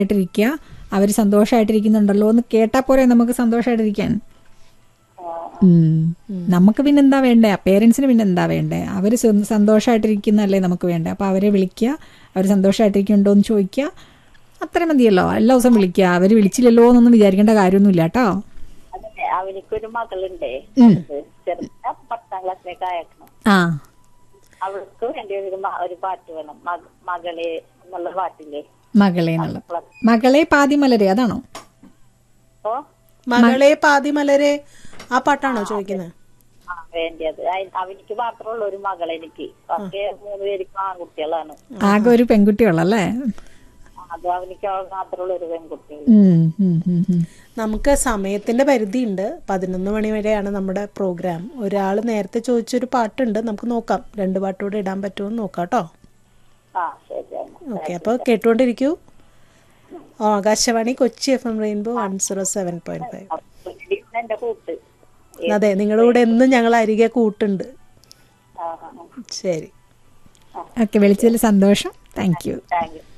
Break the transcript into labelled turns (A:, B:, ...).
A: ആയിട്ടിരിക്കുക അവർ സന്തോഷമായിട്ടിരിക്കുന്നുണ്ടല്ലോ എന്ന് കേട്ടാൽ പോരെ നമുക്ക് സന്തോഷമായിട്ടിരിക്കാൻ ഉം. നമുക്ക് പിന്നെ എന്താ വേണ്ടേ പേരൻസിന് പിന്നെ എന്താ വേണ്ടേ അവർ സന്തോഷമായിട്ടിരിക്കുന്നല്ലേ നമുക്ക് വേണ്ടേ അപ്പോൾ അവരെ വിളിക്കുക അവർ സന്തോഷമായിട്ടിരിക്കുന്നുണ്ടോ എന്ന് ചോദിക്കുക അത്ര മതിയല്ലോ എല്ലാ ദിവസം വിളിക്കുക അവർ വിളിച്ചില്ലല്ലോ എന്നൊന്നും വിചാരിക്കേണ്ട കാര്യമൊന്നുമില്ല കേട്ടോ
B: അതന്നെ അവനിക്കൊരു മകളുണ്ടേ
A: ഉം.
B: ചെറുപ്പം പത്താം ക്ലാസ്സിലേക്ക് അയക്കണം
A: ആ
B: അവൾക്ക് വേണ്ടി ഒരു മ- ഒരു പാട്ട് വേണം മക- മകളെ എന്നുള്ള പാട്ടില്ലേ
A: മകളെ എന്നുള്ള മകളെ പാതിമലരെ അതാണോ
B: അപ്പോ
C: മകളെ പാതിമലരെ ആ പാട്ടാണോ ചോദിക്കുന്നത്
B: ആ വേണ്ടിയത് അയ്- അവനിക്ക് മാത്രമുള്ള ഒരു മകൾ എനിക്ക് ബാക്കി മൂന്ന് പേർക്ക് ആൺകുട്ടികളാണ്
A: ആകെ ഒരു പെൺകുട്ടിയുള്ളല്ലേ
B: അത് അവനിക്ക് മാത്രമുള്ള ഒരു പെൺകുട്ടി
A: ഉം, ഉം, ഉം, ഉം.
C: നമുക്ക് സമയത്തിന്റെ പരിധിയുണ്ട് പതിനൊന്ന് മണി വരെയാണ് നമ്മുടെ പ്രോഗ്രാം ഒരാൾ നേരത്തെ ചോദിച്ചൊരു പാട്ടുണ്ട് നമുക്ക് നോക്കാം രണ്ട് പാട്ടുകൂടെ ഇടാൻ പറ്റുമോ എന്ന് നോക്കാം കേട്ടോ
B: ആ ശരിയാണ്
C: ഓക്കെ അപ്പോൾ കേട്ടുകൊണ്ടിരിക്കൂ Akashvani Kochi F M rainbow one zero seven point five
B: അപ്പൊ ഇതാണ് എന്റെ കൂട്ട്
C: അതെ നിങ്ങളുടെ കൂടെ എന്നും ഞങ്ങൾ അരികെ കൂട്ടുണ്ട്
B: ആ
C: ശരി
A: ഓക്കെ വിളിച്ചതിൽ സന്തോഷം താങ്ക് യു
B: താങ്ക് യു